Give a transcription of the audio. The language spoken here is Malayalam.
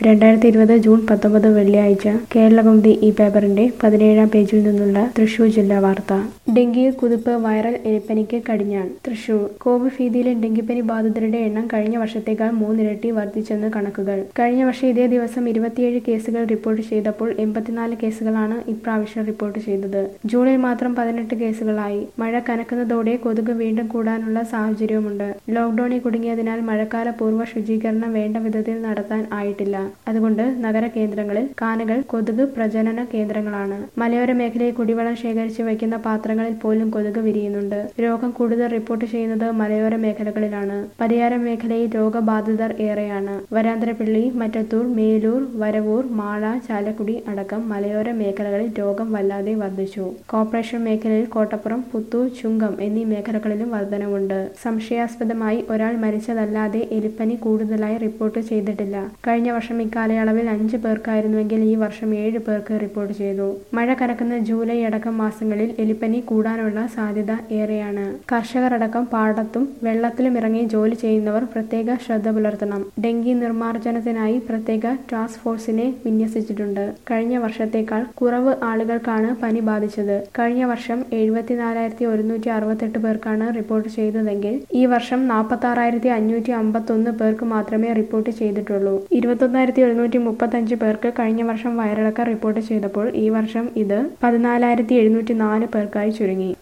രണ്ടായിരത്തി ഇരുപത് ജൂൺ പത്തൊമ്പത് വെള്ളിയാഴ്ച കേരളകൗമുദി ഈ പേപ്പറിന്റെ പതിനേഴാം പേജിൽ നിന്നുള്ള തൃശൂർ ജില്ലാ വാർത്ത ഡെങ്കി കുതിപ്പ് വൈറൽ എലിപ്പനിക്ക് കടിഞ്ഞാൺ തൃശൂർ കോവിഡ് ഭീതിയിലെ ഡെങ്കിപ്പനി ബാധിതരുടെ എണ്ണം കഴിഞ്ഞ വർഷത്തേക്കാൾ മൂന്നിരട്ടി വർദ്ധിച്ചെന്ന് കണക്കുകൾ കഴിഞ്ഞ വർഷം ഇതേ ദിവസം ഇരുപത്തിയേഴ് കേസുകൾ റിപ്പോർട്ട് ചെയ്തപ്പോൾ എൺപത്തിനാല് കേസുകളാണ് ഇപ്രാവശ്യം റിപ്പോർട്ട് ചെയ്തത് ജൂണിൽ മാത്രം പതിനെട്ട് കേസുകളായി മഴ കനക്കുന്നതോടെ കൊതുക് വീണ്ടും കൂടാനുള്ള സാഹചര്യവുമുണ്ട് ലോക്ഡൌണിൽ കുടുങ്ങിയതിനാൽ മഴക്കാല പൂർവ്വ ശുചീകരണം വേണ്ട വിധത്തിൽ നടത്താൻ ആയിട്ടില്ല അതുകൊണ്ട് നഗര കേന്ദ്രങ്ങളിൽ കാനകൾ കൊതുക് പ്രജനന കേന്ദ്രങ്ങളാണ് മലയോര മേഖലയിൽ കുടിവെള്ളം ശേഖരിച്ചു വയ്ക്കുന്ന പാത്രങ്ങളിൽ പോലും കൊതുക് വിരിയുന്നുണ്ട് രോഗം കൂടുതൽ റിപ്പോർട്ട് ചെയ്യുന്നത് മലയോര മേഖലകളിലാണ് പരിയാരം മേഖലയിൽ രോഗബാധിതർ ഏറെയാണ് വരാന്തരപ്പിള്ളി മറ്റത്തൂർ മേലൂർ വരവൂർ മാള ചാലക്കുടി അടക്കം മലയോര മേഖലകളിൽ രോഗം വല്ലാതെ വർദ്ധിച്ചു കോർപ്പറേഷൻ മേഖലയിൽ കോട്ടപ്പുറം പുത്തൂർ ചുങ്കം എന്നീ മേഖലകളിലും വർധനവുണ്ട് സംശയാസ്പദമായി ഒരാൾ മരിച്ചതല്ലാതെ എലിപ്പനി കൂടുതലായി റിപ്പോർട്ട് ചെയ്തിട്ടില്ല കഴിഞ്ഞ വർഷം ഇക്കാലയളവിൽ അഞ്ച് പേർക്കായിരുന്നുവെങ്കിൽ ഈ വർഷം ഏഴ് പേർക്ക് റിപ്പോർട്ട് ചെയ്തു മഴ കനക്കുന്ന ജൂലൈ അടക്കം മാസങ്ങളിൽ എലിപ്പനി കൂടാനുള്ള സാധ്യത ഏറെയാണ് കർഷകർ അടക്കം പാടത്തും വെള്ളത്തിലും ഇറങ്ങി ജോലി ചെയ്യുന്നവർ പ്രത്യേക ശ്രദ്ധ പുലർത്തണം ഡെങ്കി നിർമ്മാർജ്ജനത്തിനായി പ്രത്യേക ടാസ്ക് ഫോഴ്സിനെ വിന്യസിച്ചിട്ടുണ്ട് കഴിഞ്ഞ വർഷത്തേക്കാൾ കുറവ് ആളുകൾക്കാണ് പനി ബാധിച്ചത് കഴിഞ്ഞ വർഷം എഴുപത്തിനാലായിരത്തി ഒരുന്നൂറ്റി അറുപത്തെട്ട് പേർക്കാണ് റിപ്പോർട്ട് ചെയ്തതെങ്കിൽ ഈ വർഷം നാൽപ്പത്തി ആറായിരത്തി അഞ്ഞൂറ്റി അമ്പത്തൊന്ന് പേർക്ക് മാത്രമേ റിപ്പോർട്ട് ചെയ്തിട്ടുള്ളൂ ഇരുപത്തൊന്നായിരത്തി എഴുന്നൂറ്റി മുപ്പത്തഞ്ച് പേർക്ക് കഴിഞ്ഞ വർഷം വയറിളക്കം റിപ്പോർട്ട് ചെയ്തപ്പോൾ ഈ വർഷം ഇത് പതിനാലായിരത്തി എഴുന്നൂറ്റി നാല് പേർക്കായി ചുരുങ്ങി